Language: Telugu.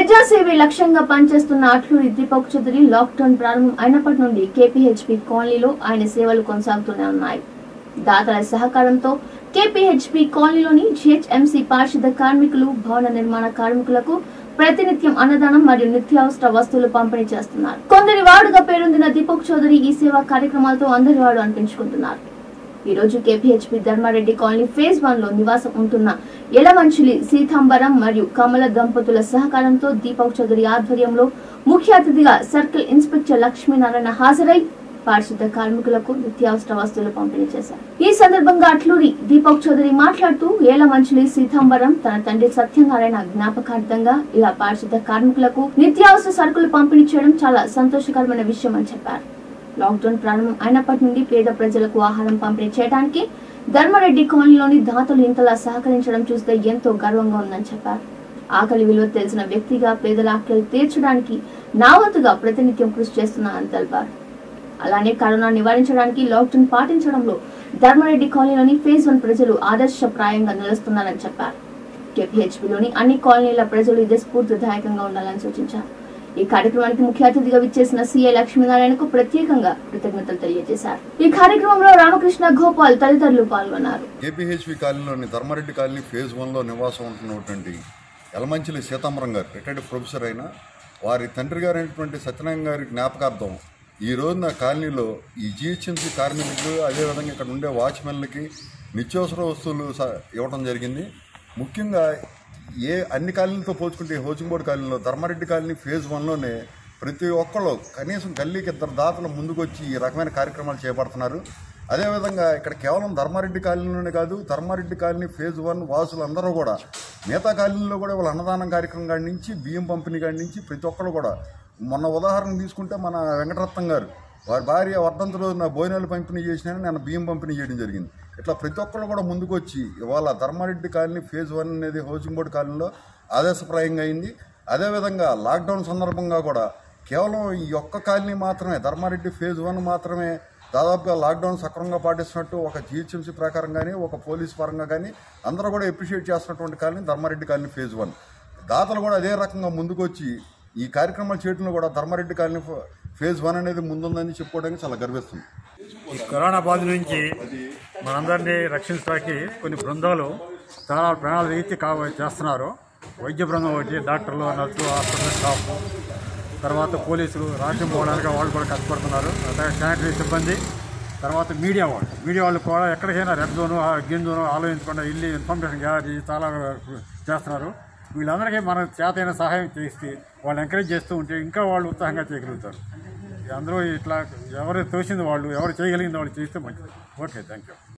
ప్రజాసేవే లక్ష్యంగా పనిచేస్తున్న అట్లూరి దీపక్ చౌదరి లాక్డౌన్ ప్రారంభం అయినప్పటి నుండి కేపీహెచ్పి కాలనీలో ఆయన సేవలు కొనసాగుతూనే ఉన్నాయి దాతల సహకారంతో కేపీహెచ్పి కాలనీలోని జిహెచ్ఎంసీ పారిశుద్ధ కార్మికులు భవన నిర్మాణ కార్మికులకు ప్రతినిత్యం అన్నదానం మరియు నిత్యావసర వస్తువులు పంపిణీ చేస్తున్నారు కొందరి వాడుగా పేరొందిన దీపక్ చౌదరి ఈ సేవా కార్యక్రమాలతో అందరి వాడు అనిపించుకుంటున్నారు ఈ రోజు KPHB Dharmareddy colony phase one లో నివాసం ఉంటున్న ఎలమంచిలి సీతాంబరం మరియు కమల దంపతుల సహకారంతో దీపక్ చౌదరి ఆధ్వర్యంలో ముఖ్య అతిథిగా సర్కిల్ ఇన్స్పెక్టర్ లక్ష్మీనారాయణ హాజరై పారిశుద్ధ కార్మికులకు నిత్యావసర వస్తువులు పంపిణీ చేశారు ఈ సందర్భంగా అట్లూరి దీపక్ చౌదరి మాట్లాడుతూ ఏలమంచిలి సీతాంబరం తన తండ్రి సత్యనారాయణ జ్ఞాపకార్థంగా ఇలా పారిశుద్ధ కార్మికులకు నిత్యావసర సరుకులు పంపిణీ చేయడం చాలా సంతోషకరమైన విషయం అని చెప్పారు లాక్డౌన్ ప్రారంభం అయినప్పటి నుండి పేద ప్రజలకు ఆహారం పంపిణీ చేయడానికి ధర్మారెడ్డి కాలనీలోని దాతలు ఇంతలా సహకరించడం చూస్తే ఎంతో గర్వంగా ఉందని చెప్పారు ఆకలి విలువ తెలిసిన వ్యక్తిగా పేదల ఆకలి తీర్చడానికి నా వంతుగా ప్రతినిత్యం కృషి చేస్తున్నానని తెలిపారు అలానే కరోనా నివారించడానికి లాక్డౌన్ పాటించడంలో ధర్మారెడ్డి కాలనీలోని ఫేజ్ వన్ ప్రజలు ఆదర్శప్రాయంగా నిలుస్తున్నారని చెప్పారు కేపీహెచ్పిలోని అన్ని కాలనీల ప్రజలు ఇదే స్ఫూర్తిదాయకంగా ఉండాలని సూచించారు ఈ కార్యక్రమానికి ముఖ్య అతిథిగా విచ్చేసిన సీఐ లక్ష్మీనారాయణకు ప్రత్యేకంగా కృతజ్ఞతలు తెలియజేశారు ఈ కార్యక్రమంలో రామకృష్ణ గోపాల్ తదితరులు పాల్గొన్నారు కేపీహెచ్పి కాలనీలోని ధర్మారెడ్డి కాలనీ ఫేజ్ వన్లో నివాసం ఉంటున్నటువంటి యలమంచిలి సీతాంబరం గారు రిటైర్డ్ ప్రొఫెసర్ అయిన వారి తండ్రి గారైనటువంటి సత్యనారాయణ గారి జ్ఞాపకార్థం ఈ రోజున కాలనీలో ఈ జిహెచ్ఎంసీ కార్మికులకు అదేవిధంగా ఇక్కడ ఉండే వాచ్మెన్లకి నిత్యావసర వస్తువులు స- ఇవ్వడం జరిగింది ముఖ్యంగా ఏ అన్ని కాలనీలతో పోల్చుకుంటే హోచింగ్బోర్డ్ కాలనీలో ధర్మారెడ్డి కాలనీ ఫేజ్ వన్లోనే ప్రతి ఒక్కళ్ళు కనీసం గల్లీకి ఇద్దరు దాతలు ముందుకొచ్చి ఈ రకమైన కార్యక్రమాలు చేపడుతున్నారు అదేవిధంగా ఇక్కడ కేవలం ధర్మారెడ్డి కాలనీలోనే కాదు ధర్మారెడ్డి కాలనీ ఫేజ్ వన్ వాసులు అందరూ కూడా మిగతా కాలనీలో కూడా వాళ్ళ అన్నదానం కార్యక్రమం కాడి నుంచి బియ్యం పంపిణీ కాడి నుంచి ప్రతి ఒక్కరు కూడా మొన్న ఉదాహరణ తీసుకుంటే మన వెంకటరత్నం గారు వారి భార్య వర్ధంతి రోజున భోజనాలు పంపిణీ చేసిన నేను బియ్యం పంపిణీ చేయడం జరిగింది ఇట్లా ప్రతి ఒక్కరు కూడా ముందుకు వచ్చి ఇవాళ ధర్మారెడ్డి కాలనీ ఫేజ్ వన్ అనేది హౌసింగ్ బోర్డు కాలనీలో ఆదర్శప్రాయంగా అయింది అదేవిధంగా లాక్డౌన్ సందర్భంగా కూడా కేవలం ఈ ఒక్క కాలనీ మాత్రమే ధర్మారెడ్డి ఫేజ్ వన్ మాత్రమే దాదాపుగా లాక్డౌన్ సక్రమంగా పాటిస్తున్నట్టు ఒక జిహెచ్ఎంసీ ప్రకారం కానీ ఒక పోలీస్ పరంగా కానీ అందరూ కూడా అప్రిషియేట్ చేస్తున్నటువంటి colony Dharmareddy colony phase one దాతలు కూడా అదే రకంగా ముందుకొచ్చి ఈ కార్యక్రమాలు చేయడంలో కూడా ధర్మారెడ్డి కాలనీ ఫ- ఫేజ్ వన్ అనేది ముందుందని చెప్పుకోవడానికి చాలా గర్విస్తుంది ఈ కరోనా బాధ నుంచి మనందరినీ రక్షించడానికి కొన్ని బృందాలు చాలా ప్రాణాలు రీతి కా చేస్తున్నారు వైద్య బృందం ఒకటి డాక్టర్లు నర్సులు హాస్పిటల్ స్టాఫ్ తర్వాత పోలీసులు రాజ్యం పోవడానికి వాళ్ళు కూడా కష్టపడుతున్నారు అలాగే శానిటరీ సిబ్బంది తర్వాత మీడియా వాళ్ళు మీడియా వాళ్ళు కూడా ఎక్కడికైనా రెడ్ జోను ఆ గ్రీన్ జోను ఆలోచించకుండా వెళ్ళి ఇన్ఫర్మేషన్ గ్యాదర్ చేసి చాలా చేస్తున్నారు వీళ్ళందరికీ మన చేతైన సహాయం చేసి వాళ్ళు ఎంకరేజ్ చేస్తూ ఉంటే ఇంకా వాళ్ళు ఉత్సాహంగా చేయగలుగుతారు అందరూ ఇట్లా ఎవరు తోసింది వాళ్ళు ఎవరు చేయగలిగింది వాళ్ళు చేస్తే మంచిది ఓకే థ్యాంక్ యూ